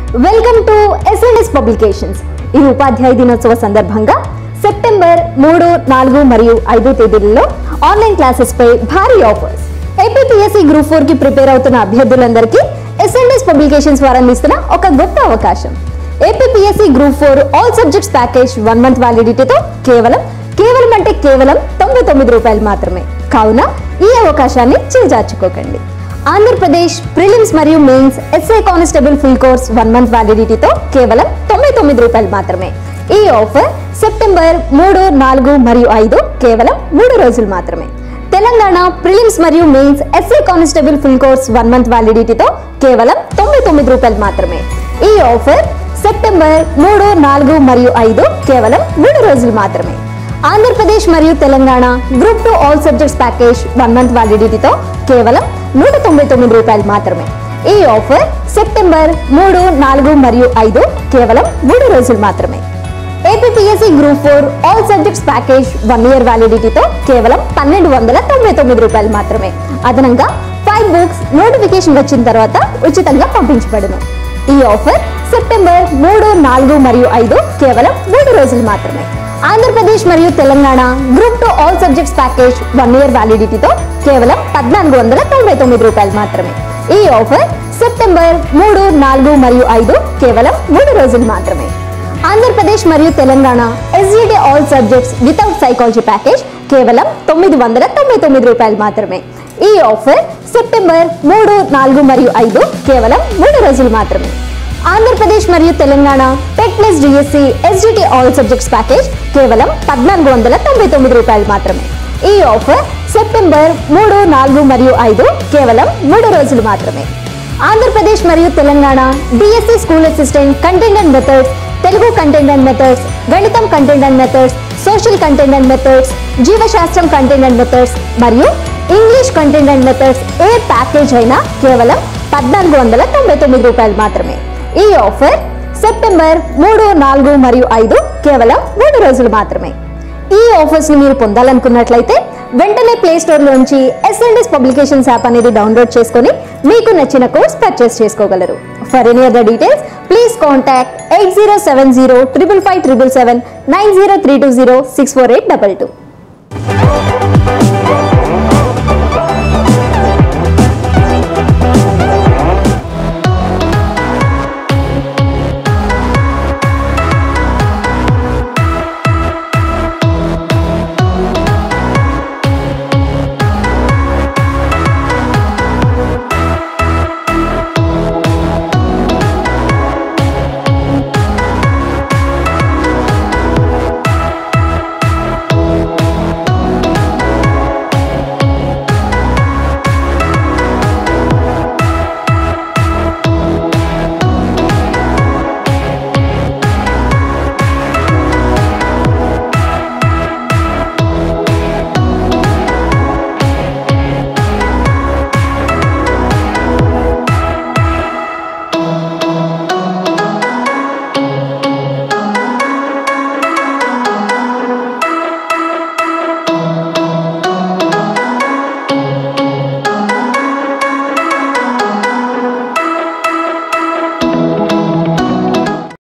welcome to SNS publications ఈ ఉపాధ్యాయ దినోత్సవ సందర్భంగా సెప్టెంబర్ మూడు నాలుగు మరియు ఐదు తేదీలలో ఆన్లైన్ క్లాసెస్ పై భారీ ఆఫర్స్ ఏపీపీఎస్సీ గ్రూప్ ఫోర్ కి ప్రిపేర్ అవుతున్న అభ్యర్థులందరికీ ఎస్ఎన్ఎస్ పబ్లికేషన్స్ వారు అందిస్తున్న ఒక గొప్ప అవకాశం APPSC group four all subjects package one month వ్యాలిడిటీతో కేవలం కేవలం అంటే కేవలం తొంభై తొమ్మిది రూపాయలు మాత్రమే కావున ఈ అవకాశాన్ని చేజార్చుకోకండి ఆంధ్రప్రదేశ్ ప్రిలిమ్స్ మరియు mains SI constable full course one month వ్యాలిడిటీతో కేవలం తొంభై తొమ్మిది రూపాయలు మాత్రమే ఈ ఆఫర్ సెప్టెంబర్ మూడు నాలుగు మరియు ఐదు కేవలం మూడు రోజులు మాత్రమే తెలంగాణ ప్రిలిమ్స్ మరియు mains SI constable full course one month వ్యాలిడిటీతో కేవలం తొంభై తొమ్మిది రూపాయలు మాత్రమే ఈ ఆఫర్ సెప్టెంబర్ మూడు నాలుగు మరియు ఐదు కేవలం మూడు రోజులు మాత్రమే ఆంధ్రప్రదేశ్ మరియు Telangana group two all subjects package one month వ్యాలిడిటీతో కేవలం నూట తొంభై తొమ్మిది రూపాయలు మాత్రమే ఈ ఆఫర్ సెప్టెంబర్ మూడు నాలుగు మరియు ఐదు కేవలం మూడు రోజులు మాత్రమే APSC group four all subjects package one year వ్యాలిడిటీతో కేవలం పన్నెండు వందల తొంభై తొమ్మిది రూపాయలు మాత్రమే అదనంగా ఫైవ్ బుక్స్ నోటిఫికేషన్ వచ్చిన తర్వాత ఉచితంగా పంపించబడును ఈ ఆఫర్ సెప్టెంబర్ మూడు నాలుగు మరియు ఐదు కేవలం మూడు రోజులు మాత్రమే ఆంధ్రప్రదేశ్ మరియు Telangana group two all subjects package one year వ్యాలిడిటీతో కేవలం పద్నాలుగు వందల తొంభై తొమ్మిది రూపాయలు మాత్రమే ఈ ఆఫర్ సెప్టెంబర్ మూడు నాలుగు మరియు ఐదు కేవలం మూడు రోజులు మాత్రమే ఆంధ్రప్రదేశ్ మరియు Telangana SGT all subjects without psychology package కేవలం తొమ్మిది వందల తొంభై తొమ్మిది రూపాయలు మాత్రమే ఈ ఆఫర్ సెప్టెంబర్ మూడు నాలుగు మరియు ఐదు కేవలం మూడు రోజులు మాత్రమే ఆంధ్రప్రదేశ్ మరియు Telangana tech plus DSC SGT all subjects package కేవలం పద్నాలుగు వందల తొంభై తొమ్మిది రూపాయలు మాత్రమే ఈ ఆఫర్ సెప్టెంబర్ మూడు నాలుగు మరియు ఐదు కేవలం మూడు రోజులు మాత్రమే ఆంధ్రప్రదేశ్ మరియు Telangana DSC school assistant content and methods Telugu content and methods గణితం content and methods social content and methods జీవశాస్త్రం కంటెంట్ అండ్ మెథడ్స్ మరియు ఇంగ్లీష్ కంటెంట్ అండ్ మెథడ్స్ ఏ ప్యాకేజ్ అయినా కేవలం పద్నాలుగు వందల తొంభై తొమ్మిది రూపాయలు మాత్రమే ఈ ఆఫర్ సెప్టెంబర్ మూడు నాలుగు మరియు ఐదు కేవలం మూడు రోజులు మాత్రమే ఈ ఆఫర్స్ ని మీరు పొందాలనుకున్నట్లయితే వెంటనే ప్లే స్టోర్ లోంచి ఎస్ఎన్ఎస్ పబ్లికేషన్స్ యాప్ అనేది డౌన్లోడ్ చేసుకొని మీకు నచ్చిన కోర్స్ పర్చేస్ చేసుకోగలరు for any other details please contact eight zero seven zero triple five triple seven nine zero three two zero six four eight double two